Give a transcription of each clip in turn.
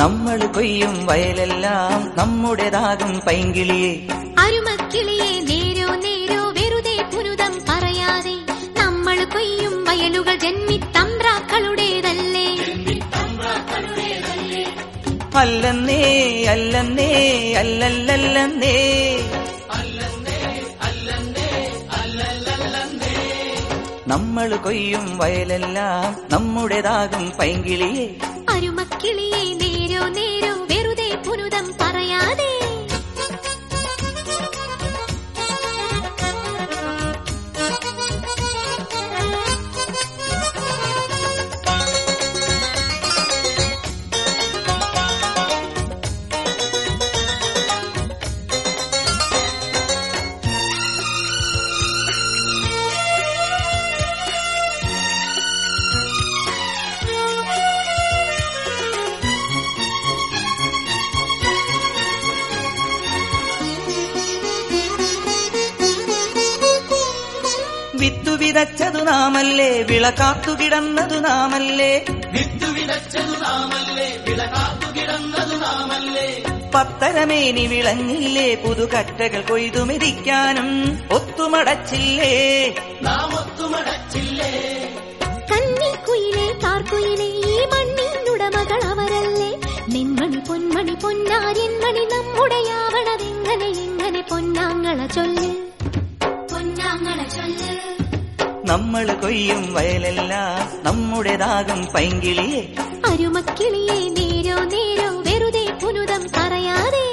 നമ്മൾ കൊയ്യും വയലെല്ലാം നമ്മുടേതാകും പൈങ്കിളിയെ അരുമക്കിളിയെ നേരോ നേരോ വെറുതെ പുരുതം പറയാതെ നമ്മൾ കൊയ്യും വയലുകൾ ജന്മിത്തമ്പ്രാക്കളുടേതല്ലേ അല്ലെന്നേ അല്ലെന്നേ അല്ലല്ലല്ലെന്നേ നമ്മൾ കൊയ്യും വയലെല്ലാം നമ്മുടേതാകും പൈങ്കിളിയെ അരുമക്കിളിയെ നേരോ നേരോ വെറുതെ പുരുതം പറയാതെ വിത്തു വിതച്ചതു നാമല്ലേ വിള കാത്തു കിടന്നതു നാമല്ലേ പത്തരമേനി വിളഞ്ഞില്ലേ പുതുകറ്റകൾ കൊയ്തു മെതിക്കാനും ഒത്തുമടച്ചില്ലേ കന്നിക്കുയിലെ കാർക്കുയിലെ ഈ മണ്ണിനുടമകൾ അവരല്ലേ നെന്മണി പൊന്മണി പൊന്നാര്യന്മണി നമ്മുടെയാവണതെങ്ങനെ എങ്ങനെ പൊന്നാങ്ങള ചൊല്ല് പൊന്നാങ്ങള ചൊല്ല് നമ്മൾ കൊയ്യും വയലെല്ലാം നമ്മുടേതാകും പൈങ്കിളിയെ അരുമക്കിളിയെ നേരോ നേരോ വെറുതെ പുനുതം പറയാതെ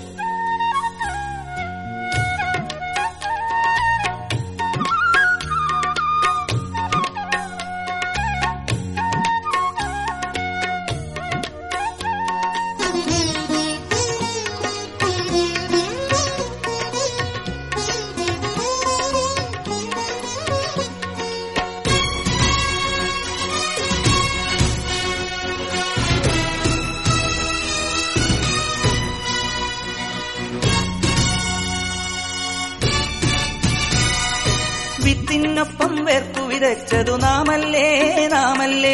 വിത്തിനൊപ്പം വേർപ്പു വിതച്ചതു നാമല്ലേ നാമല്ലേ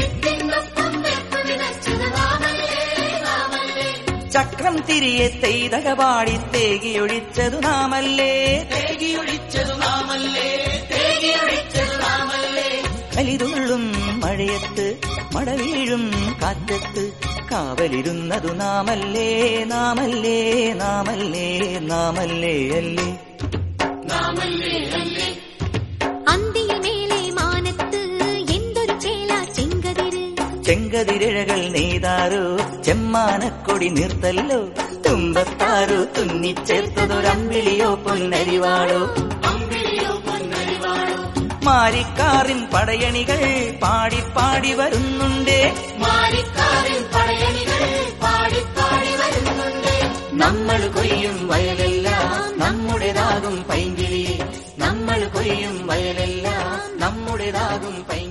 ചക്രം തിരിയെ തെയ്തക പാടി തേകിയൊഴിച്ചതു നാമല്ലേ തേകിയൊഴിച്ചതു നാമല്ലേ തേകിയൊഴിച്ചതു നാമല്ലേ കലിതുള്ളും മഴയത്ത് മട വീഴും കാറ്റത്ത് കാവലിരുന്നതു നാമല്ലേ നാമല്ലേ നാമല്ലേ നാമല്ലേ അല്ലേ അന്തിയ മേലെ മാനത്ത് എന്തൊരു ചേല ചെങ്കതിര് ചെങ്കതിരഴകൾ നെയ്താരോ ചെമ്മാനക്കൊടി നിർത്തല്ലോ തുമ്പത്താരോ തുന്നിച്ചേർത്തതൊരമ്പിളിയോ പൊന്നരിവാളോ മാരിക്കാറിൻ പടയണികൾ പാടി പാടി വരുന്നുണ്ടേ നമ്മൾ കൊയ്യും വയലെല്ലാം നമ്മുടേതാകും പൈങ്കിളിയെ നമ്മൾ കൊയ്യും വയലെല്ലാം നമ്മുടേതാകും പൈങ്കിളി